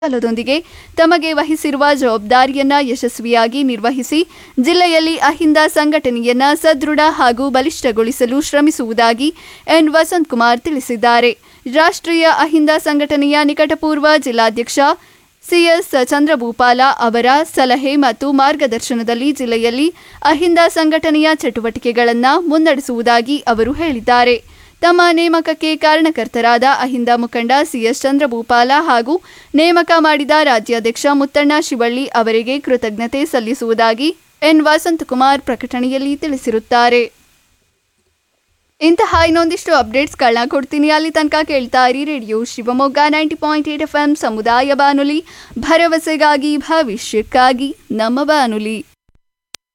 ಕಾಲದೊಂದಿಗೆ ತಮಗೆ ವಹಿಸಿರುವ ಜವಾಬ್ದಾರಿಯನ್ನ ಯಶಸ್ವಿಯಾಗಿ ನಿರ್ವಹಿಸಿ ಜಿಲ್ಲೆಯಲ್ಲಿ ಅಹಿಂದ ಸಂಘಟನೆಯನ್ನ ಸದೃಢ ಹಾಗೂ ಬಲಿಷ್ಠಗೊಳಿಸಲು ಶ್ರಮಿಸುವುದಾಗಿ ಎನ್ ವಸಂತಕುಮಾರ್ ತಿಳಿಸಿದ್ದಾರೆ ರಾಷ್ಟ್ರೀಯ ಅಹಿಂದ ಸಂಘಟನೆಯ ನಿಕಟಪೂರ್ವ ಜಿಲ್ಲಾಧ್ಯಕ್ಷ ಸಿಎಸ್ ಚಂದ್ರಭೂಪಾಲ ಅವರ ಸಲಹೆ ಮತ್ತು ಮಾರ್ಗದರ್ಶನದಲ್ಲಿ ಜಿಲ್ಲೆಯಲ್ಲಿ ಅಹಿಂದ ಸಂಘಟನೆಯ ಚಟುವಟಿಕೆಗಳನ್ನು ಮುನ್ನಡೆಸುವುದಾಗಿ ಅವರು ಹೇಳಿದ್ದಾರೆ ತಮ್ಮ ನೇಮಕಕ್ಕೆ ಕಾರಣಕರ್ತರಾದ ಅಹಿಂದ ಮುಖಂಡ ಸಿಎಸ್ ಚಂದ್ರಭೂಪಾಲ ಹಾಗೂ ನೇಮಕ ಮಾಡಿದ ರಾಜ್ಯಾಧ್ಯಕ್ಷ ಮುತ್ತಣ್ಣ ಶಿವಳ್ಳಿ ಅವರಿಗೆ ಕೃತಜ್ಞತೆ ಸಲ್ಲಿಸುವುದಾಗಿ ಎನ್ ವಸಂತಕುಮಾರ್ ಪ್ರಕಟಣೆಯಲ್ಲಿ ತಿಳಿಸಿರುತ್ತಾರೆ ಇಂತಹ ಇನ್ನೊಂದಿಷ್ಟು ಅಪ್ಡೇಟ್ಸ್ಗಳನ್ನ ಕೊಡ್ತೀನಿ ಅಲ್ಲಿ ತನಕ ಕೇಳ್ತಾ ಇರಿ radio Shivamogga ninety point eight F M ಸಮುದಾಯ ಬಾನುಲಿ ಭರವಸೆಗಾಗಿ ಭವಿಷ್ಯಕ್ಕಾಗಿ ನಮ್ಮ ಬಾನುಲಿ